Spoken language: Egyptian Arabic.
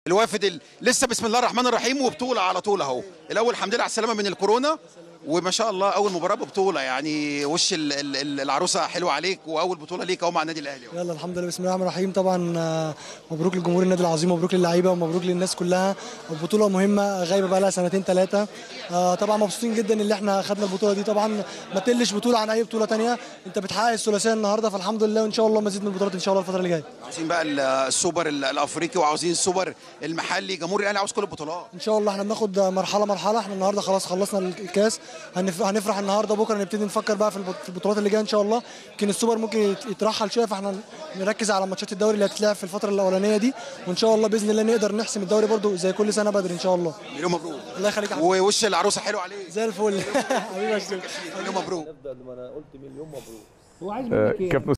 الوافد ال... لسه بسم الله الرحمن الرحيم وبطوله على طول اهو الاول الحمد لله على السلامه من الكورونا وما شاء الله اول مباراه ببطوله يعني وش ال... ال... ال- العروسه حلوه عليك واول بطوله ليك اهو مع النادي الاهلي يلا الحمد لله بسم الله الرحمن الرحيم طبعا آه، مبروك للجمهور النادي العظيم مبروك للعيبه ومبروك للناس كلها البطوله مهمه غايبه بقى لها سنتين ثلاثه طبعا مبسوطين جدا ان احنا خدنا البطوله دي طبعا ما تقلش بطوله عن اي بطوله تانية انت بتحقق الثلاثيه النهارده فالحمد لله وان شاء الله مزيد من البطولات ان شاء الله الفتره اللي جايه عاوزين بقى ال- السوبر ال- الافريقي وعاوزين السوبر المحلي جمهور الاهلي عاوز كل البطولات ان شاء الله احنا بناخد مرحله مرحله احنا النهارده خلاص خلصنا الكاس هنف... هنفرح النهارده بكره نبتدي نفكر بقى في البط- في البطولات اللي جايه ان شاء الله يمكن السوبر ممكن يت- يترحل شويه فاحنا نركز على ماتشات الدوري اللي هتتلعب في الفتره الاولانيه دي وان شاء الله باذن الله نقدر نحسم الدوري برده زي كل سنه بدري ان شاء الله مليون مبروك الله يخليك يا حبيبي. ووش العروسه حلو عليك زي الفل حبيبي يا شريف. مليون مبروك آه، كابتن